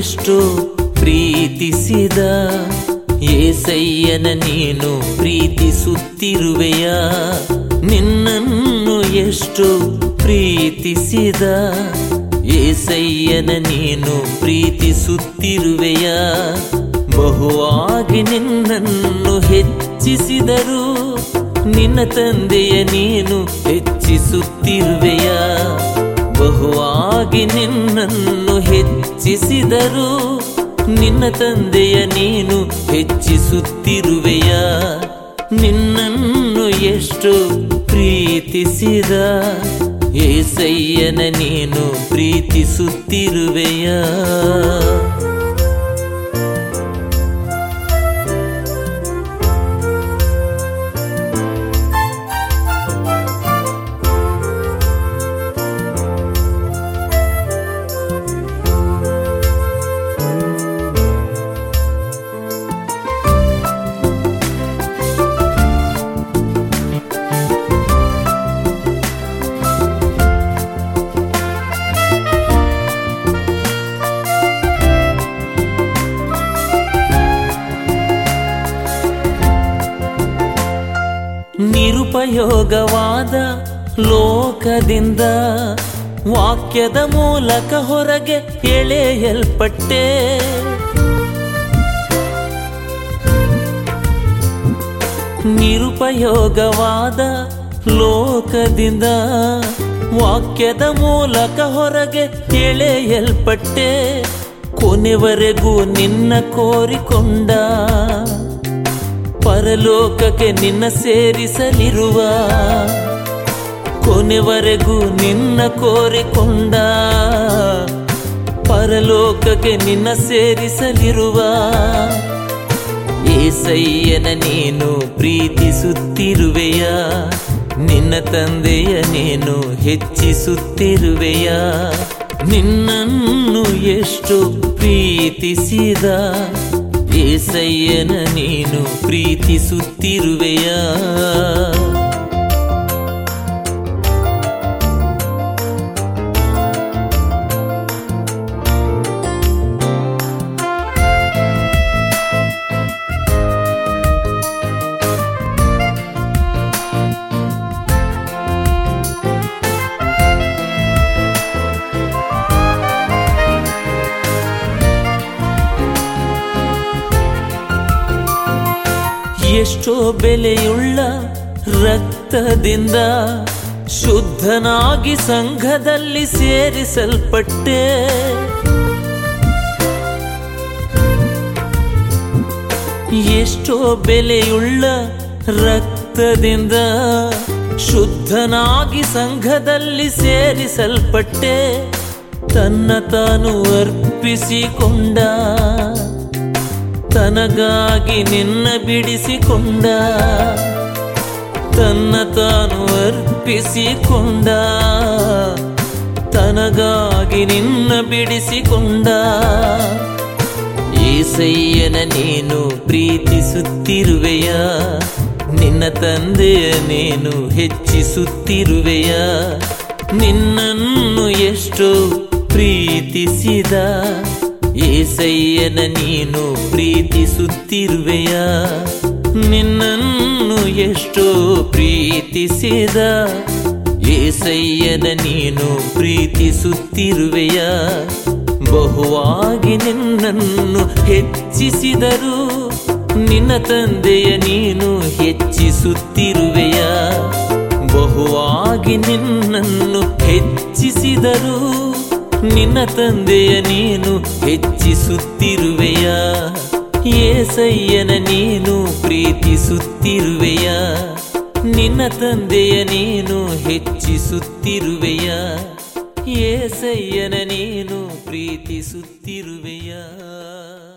ಎಷ್ಟು ಪ್ರೀತಿಸಿದ ಏಸಯ್ಯನ ನೀನು ಪ್ರೀತಿಸುತ್ತಿರುವೆಯ ನಿನ್ನನ್ನು ಎಷ್ಟು ಪ್ರೀತಿಸಿದ ಏಸಯ್ಯನ ನೀನು ಪ್ರೀತಿಸುತ್ತಿರುವೆಯ ಬಹುವಾಗಿ ನಿನ್ನನ್ನು ಹೆಚ್ಚಿಸಿದರು ನಿನ್ನ ತಂದೆಯ ನೀನು ಹೆಚ್ಚಿಸುತ್ತಿರುವೆಯ ಬಹುವಾಗಿ ನಿನ್ನನ್ನು ಹೆಚ್ಚಿಸಿದರು ನಿನ್ನ ತಂದೆಯ ನೀನು ಹೆಚ್ಚಿಸುತ್ತಿರುವೆಯ ನಿನ್ನನ್ನು ಎಷ್ಟು ಪ್ರೀತಿಸಿದ ಏಸಯ್ಯನ ನೀನು ಪ್ರೀತಿಸುತ್ತಿರುವೆಯ ನಿರುಪಯೋಗವಾದ ಲೋಕದಿಂದ ವಾಕ್ಯದ ಮೂಲಕ ಹೊರಗೆ ಎಳೆಯಲ್ಪಟ್ಟೆ ನಿರುಪಯೋಗವಾದ ಲೋಕದಿಂದ ವಾಕ್ಯದ ಮೂಲಕ ಹೊರಗೆ ಎಳೆಯಲ್ಪಟ್ಟೆ ಕೊನೆವರೆಗೂ ನಿನ್ನ ಕೋರಿಕೊಂಡ ಪರಲೋಕಕ್ಕೆ ನಿನ್ನ ಸೇರಿಸಲಿರುವ ಕೊನೆವರೆಗೂ ನಿನ್ನ ಕೋರಿಕೊಂಡ ಪರಲೋಕಕ್ಕೆ ನಿನ್ನ ಸೇರಿಸಲಿರುವ ಏಸಯ್ಯನ ನೀನು ಪ್ರೀತಿಸುತ್ತಿರುವೆಯ ನಿನ್ನ ತಂದೆಯ ನೀನು ಹೆಚ್ಚಿಸುತ್ತಿರುವೆಯ ನಿನ್ನನ್ನು ಎಷ್ಟು ಪ್ರೀತಿಸಿದ ಏಸಯ್ಯನ ನೀನು ಪ್ರೀತಿಸುತ್ತಿರುವೆಯ ಎಷ್ಟೋ ಬೆಲೆಯುಳ್ಳ ರಕ್ತದಿಂದ ಶುದ್ಧನಾಗಿ ಸಂಘದಲ್ಲಿ ಸೇರಿಸಲ್ಪಟ್ಟೆ ಎಷ್ಟೋ ಬೆಲೆಯುಳ್ಳ ರಕ್ತದಿಂದ ಶುದ್ಧನಾಗಿ ಸಂಘದಲ್ಲಿ ಸೇರಿಸಲ್ಪಟ್ಟೆ ತನ್ನ ತಾನು ಅರ್ಪಿಸಿಕೊಂಡ ತನಗಾಗಿ ನಿನ್ನ ಬಿಡಿಸಿಕೊಂಡ ತನ್ನ ತಾನು ಅರ್ಪಿಸಿಕೊಂಡ ತನಗಾಗಿ ನಿನ್ನ ಬಿಡಿಸಿಕೊಂಡ ಏಸಯ್ಯನ ನೀನು ಪ್ರೀತಿಸುತ್ತಿರುವೆಯ ನಿನ್ನ ತಂದೆಯ ನೀನು ಹೆಚ್ಚಿಸುತ್ತಿರುವೆಯ ನಿನ್ನನ್ನು ಎಷ್ಟು ಪ್ರೀತಿಸಿದ ಏಸಯ್ಯನ ನೀನು ಪ್ರೀತಿಸುತ್ತಿರುವೆಯ ನಿನ್ನನ್ನು ಎಷ್ಟು ಪ್ರೀತಿಸಿದ ಏಸಯ್ಯನ ನೀನು ಪ್ರೀತಿಸುತ್ತಿರುವೆಯ ಬಹುವಾಗಿ ನಿನ್ನನ್ನು ಹೆಚ್ಚಿಸಿದರು ನಿನ್ನ ತಂದೆಯ ನೀನು ಹೆಚ್ಚಿಸುತ್ತಿರುವೆಯ ಬಹುವಾಗಿ ನಿನ್ನನ್ನು ಹೆಚ್ಚಿಸಿದರು ನಿನ್ನ ತಂದೆಯ ನೀನು ಹೆಚ್ಚಿಸುತ್ತಿರುವೆಯ ಏಸಯ್ಯನ ನೀನು ಪ್ರೀತಿಸುತ್ತಿರುವೆಯ ನಿನ್ನ ತಂದೆಯ ನೀನು ಹೆಚ್ಚಿಸುತ್ತಿರುವೆಯ ಏಸಯ್ಯನ ನೀನು ಪ್ರೀತಿಸುತ್ತಿರುವೆಯ